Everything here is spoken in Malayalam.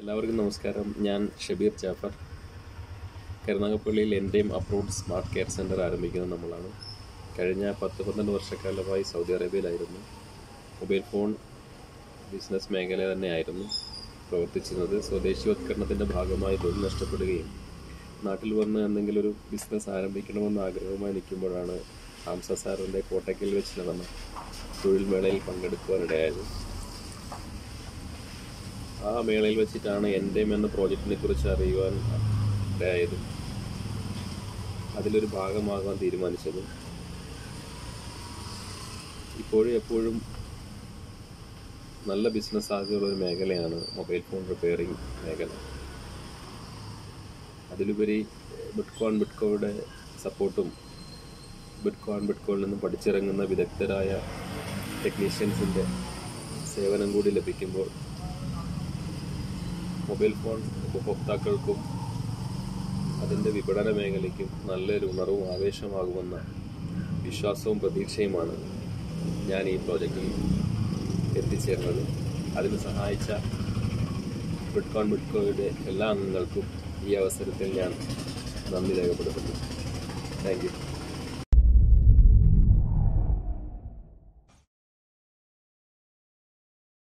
എല്ലാവർക്കും നമസ്കാരം ഞാൻ ഷബീർ ജാഫർ കരുനാഗപ്പള്ളിയിൽ എൻ്റെയും അപ്രൂവ്ഡ് സ്മാർട്ട് കെയർ സെൻറ്റർ ആരംഭിക്കുന്നത് നമ്മളാണ് കഴിഞ്ഞ പത്ത് പന്ത്രണ്ട് വർഷക്കാലമായി സൗദി അറേബ്യയിലായിരുന്നു മൊബൈൽ ഫോൺ ബിസിനസ് മേഖല തന്നെയായിരുന്നു പ്രവർത്തിച്ചിരുന്നത് സ്വദേശിവത്കരണത്തിൻ്റെ ഭാഗമായി തൊഴിൽ നഷ്ടപ്പെടുകയും നാട്ടിൽ വന്ന് എന്തെങ്കിലും ഒരു ബിസിനസ് ആരംഭിക്കണമെന്ന് ആഗ്രഹമായി നിൽക്കുമ്പോഴാണ് ഹംസ സാറിൻ്റെ കോട്ടയ്ക്കൽ വെച്ച് നടന്ന തൊഴിൽ മേളയിൽ പങ്കെടുക്കുവാനിടയായത് ആ മേളയിൽ വെച്ചിട്ടാണ് എൻ്റെ എന്ന പ്രോജക്റ്റിനെ കുറിച്ച് അറിയുവാൻ ഇടയായതും അതിലൊരു ഭാഗമാകാൻ തീരുമാനിച്ചതും ഇപ്പോഴും എപ്പോഴും നല്ല ബിസിനസ് സാധ്യതയുള്ള ഒരു മേഖലയാണ് മൊബൈൽ ഫോൺ റിപ്പയറിംഗ് മേഖല അതിലുപരി ബിറ്റ്കോൺ ബിറ്റ്കോയുടെ സപ്പോർട്ടും ബിറ്റ്കോൺ ബിറ്റ്കോയിൽ നിന്നും പഠിച്ചിറങ്ങുന്ന വിദഗ്ധരായ ടെക്നീഷ്യൻസിൻ്റെ സേവനം കൂടി ലഭിക്കുമ്പോൾ മൊബൈൽ ഫോൺ ഉപഭോക്താക്കൾക്കും അതിൻ്റെ വിപണന മേഖലയ്ക്കും നല്ലൊരു ഉണർവും ആവേശമാകുമെന്ന വിശ്വാസവും പ്രതീക്ഷയുമാണ് ഞാൻ ഈ പ്രോജക്റ്റിൽ എത്തിച്ചേർന്നത് അതിന് സഹായിച്ച ബിറ്റ്കോൺ ബിറ്റ്കോയുടെ എല്ലാ അംഗങ്ങൾക്കും ഈ അവസരത്തിൽ ഞാൻ നന്ദി രേഖപ്പെടുത്തുന്നു താങ്ക് യു